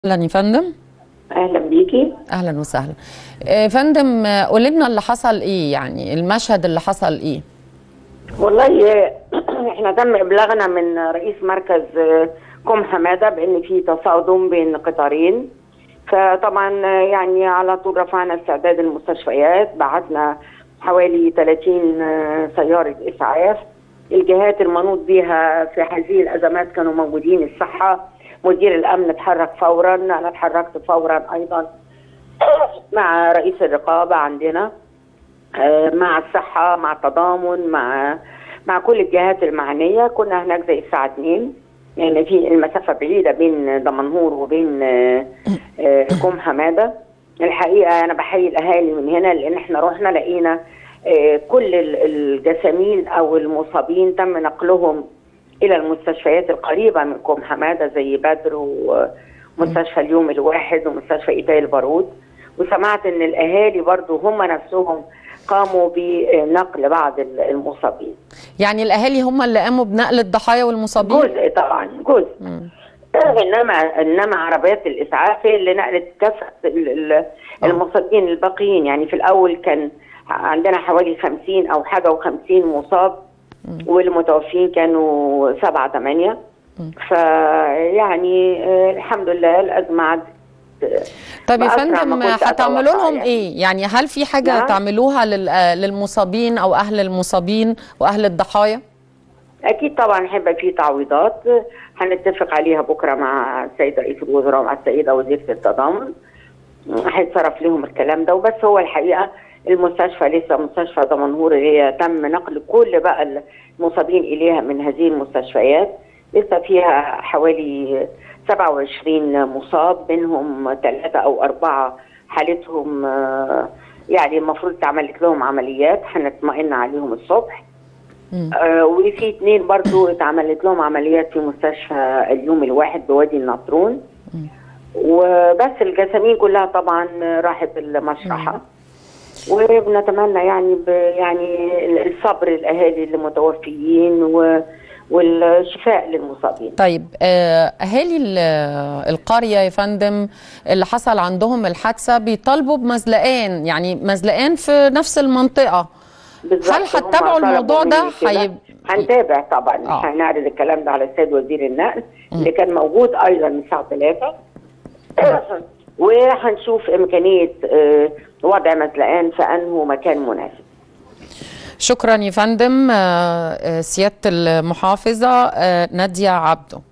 اهلا يا فندم اهلا بيكي اهلا وسهلا آه، فندم آه، قولي لنا اللي حصل ايه يعني المشهد اللي حصل ايه والله احنا تم ابلاغنا من رئيس مركز كوم حماده بان في تصادم بين قطارين فطبعا يعني على طول رفعنا استعداد المستشفيات بعثنا حوالي 30 سياره اسعاف الجهات المنوط بها في هذه الازمات كانوا موجودين الصحه مدير الامن اتحرك فورا انا اتحركت فورا ايضا مع رئيس الرقابه عندنا آه، مع الصحه مع التضامن مع مع كل الجهات المعنيه كنا هناك زي الساعه 2 يعني في المسافه بعيده بين دمنهور وبين آه، آه، كوم حماده الحقيقه انا بحيي الاهالي من هنا لان احنا رحنا لقينا آه، كل ال- الجسامين او المصابين تم نقلهم الى المستشفيات القريبه من كوم حماده زي بدر ومستشفى اليوم الواحد ومستشفى ايتاي البارود وسمعت ان الاهالي برضو هم نفسهم قاموا بنقل بعض ال- المصابين يعني الاهالي هم اللي قاموا بنقل الضحايا والمصابين جزء طبعا جزء انما انما عربيات الاسعاف هي اللي نقلت كافه ال- ال- المصابين الباقيين يعني في الاول كان عندنا حوالي 50 او حاجه و50 مصاب والمتوفين كانوا سبعة ثمانية فيعني آه، الحمد لله الأزمة عدت طيب يا بأسرع ما فندم كنت هتعملوا أتوقع لهم يعني. ايه يعني هل في حاجه نعم. تعملوها لل- آه، للمصابين او اهل المصابين واهل الضحايا اكيد طبعا هيبقى في تعويضات هنتفق عليها بكره مع السيد رئيس الوزراء ومع السيده وزيره التضامن هيتصرف لهم الكلام ده وبس هو الحقيقه المستشفى لسه مستشفى دمنهور اللي هي تم نقل كل بقى المصابين اليها من هذه المستشفيات لسه فيها حوالي 27 مصاب منهم ثلاثه او اربعه حالتهم آه، يعني المفروض اتعملت لهم عمليات هنطمئن عليهم الصبح آه وفي اثنين برضو اتعملت لهم عمليات في مستشفى اليوم الواحد بوادي النطرون وبس الجسامين كلها طبعا راحت المشرحة وبنتمنى يعني ب يعني الصبر الاهالي المتوفيين و والشفاء للمصابين طيب آه، اهالي ال- القريه يا فندم اللي حصل عندهم الحادثه بيطالبوا بمزلقان يعني مزلقان في نفس المنطقه بالظبط هل هم هتتابعوا طلبوا الموضوع ده؟ مني كده. هيب- هنتابع طبعا آه. هنعرض الكلام ده على السيد وزير النقل اللي كان موجود ايضا من الساعه 3 وهنشوف امكانيه آه، وضع مزلقان في انه مكان مناسب شكرا يا فندم آه، آه، سياده المحافظه آه، ناديه عبده